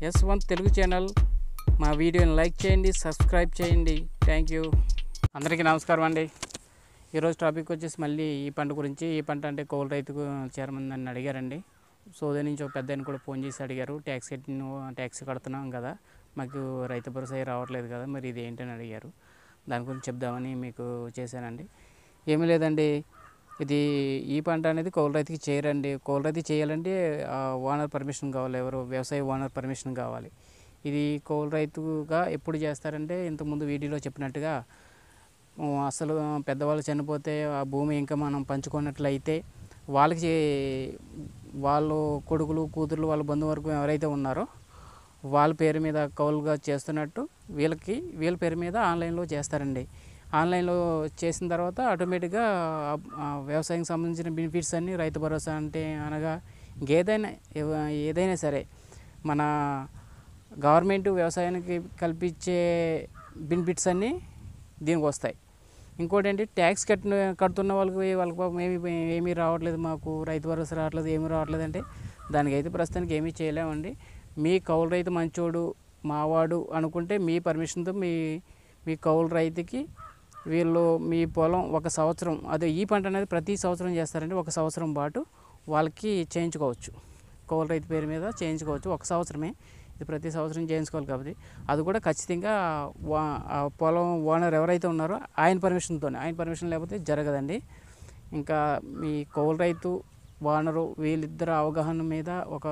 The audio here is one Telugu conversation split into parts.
ఎస్ వన్ తెలుగు ఛానల్ మా వీడియోని లైక్ చేయండి సబ్స్క్రైబ్ చేయండి థ్యాంక్ యూ అందరికీ నమస్కారం అండి ఈరోజు టాపిక్ వచ్చేసి మళ్ళీ ఈ పంట గురించి ఈ పంట అంటే కౌలు రైతుకు చేరమని నన్ను అడిగారండి సో ఉదయం నుంచి ఒక పెద్ద ఆయన కూడా ఫోన్ చేసి అడిగారు ట్యాక్స్ కట్టి ట్యాక్స్ కడుతున్నాం కదా మాకు రైతు భరోసా అయి రావట్లేదు కదా మరి ఇది ఏంటని అడిగారు దాని గురించి చెప్దామని మీకు చేశానండి ఏమీ లేదండి ఇది ఈ పంట అనేది కౌలు రైతుకి చేయరండి కౌలు రైతు చేయాలంటే ఆ ఓనర్ పర్మిషన్ కావాలి ఎవరు వ్యవసాయ ఓనర్ పర్మిషన్ కావాలి ఇది కౌలు రైతుగా ఎప్పుడు చేస్తారంటే ఇంతకుముందు వీడియోలో చెప్పినట్టుగా ఆ, అసలు పెద్దవాళ్ళు చనిపోతే ఆ భూమి ఇంకా మనం పంచుకున్నట్లయితే వాళ్ళకి చే- వాళ్ళు కొడుకులు కూతుర్లు వాళ్ళ బంధువర్గం ఎవరైతే ఉన్నారో వాళ్ళ పేరు మీద కౌలుగా చేస్తున్నట్టు వీళ్ళకి వీళ్ళ పేరు మీద ఆన్లైన్లో చేస్తారండి ఆన్లైన్లో చేసిన తర్వాత ఆటోమేటిక్గా ఆ- ఆ వ్యవసాయం సంబంధించిన బెనిఫిట్స్ అన్నీ రైతు భరోసా అంటే అనగా ఇంకేదైనా ఎవ- ఏదైనా సరే మన గవర్నమెంట్ వ్యవసాయానికి కల్పించే బెనిఫిట్స్ అన్నీ దీనికి వస్తాయి ఇంకోటి ఏంటి ట్యాక్స్ కట్టిన కడుతున్న వాళ్ళకి వాళ్ళకి పాపం ఏమి ఏమీ రావట్లేదు మాకు రైతు భరోసా రావట్లేదు ఏమీ రావట్లేదు అంటే దానికైతే ప్రస్తుతానికి ఏమీ చేయలేమండి మీ కౌలు రైతు మంచోడు మావాడు అనుకుంటే మీ పర్మిషన్తో మీ మీ కౌలు రైతుకి వీళ్ళు మీ పొలం ఒక సంవత్సరం అదే ఈ పంట అనేది ప్రతి సంవత్సరం చేస్తారండి ఒక సంవత్సరం పాటు వాళ్ళకి చేయించుకోవచ్చు కౌలు రైతు పేరు మీద చేయించుకోవచ్చు ఒక సంవత్సరమే ఇది ప్రతి సంవత్సరం చేయించుకోవాలి కాబట్టి అది కూడా ఖచ్చితంగా వా- ఆ పొలం ఓనర్ ఎవరైతే ఉన్నారో ఆయన పర్మిషన్తోనే ఆయన పర్మిషన్ లేకపోతే జరగదండి ఇంకా మీ కౌలు రైతు ఓనరు వీళ్ళిద్దరు అవగాహన మీద ఒక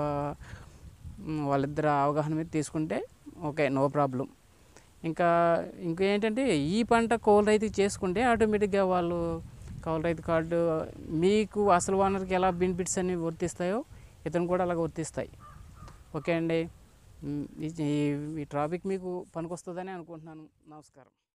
మ్, వాళ్ళిద్దరు అవగాహన మీద తీసుకుంటే ఓకే నో ప్రాబ్లం ఇంకా ఇంకా ఏంటంటే ఈ పంట కౌలు రైతుకి చేసుకుంటే ఆటోమేటిక్గా వాళ్ళు కౌలు రైతు కార్డు మీకు అసలు ఓనర్కి ఎలా బెనిఫిట్స్ అన్ని వర్తిస్తాయో ఇతను కూడా అలాగ వర్తిస్తాయి ఓకే అండి మ్, ఈ ఈ టాపిక్ మీకు పనికొస్తుందని అనుకుంటున్నాను నమస్కారం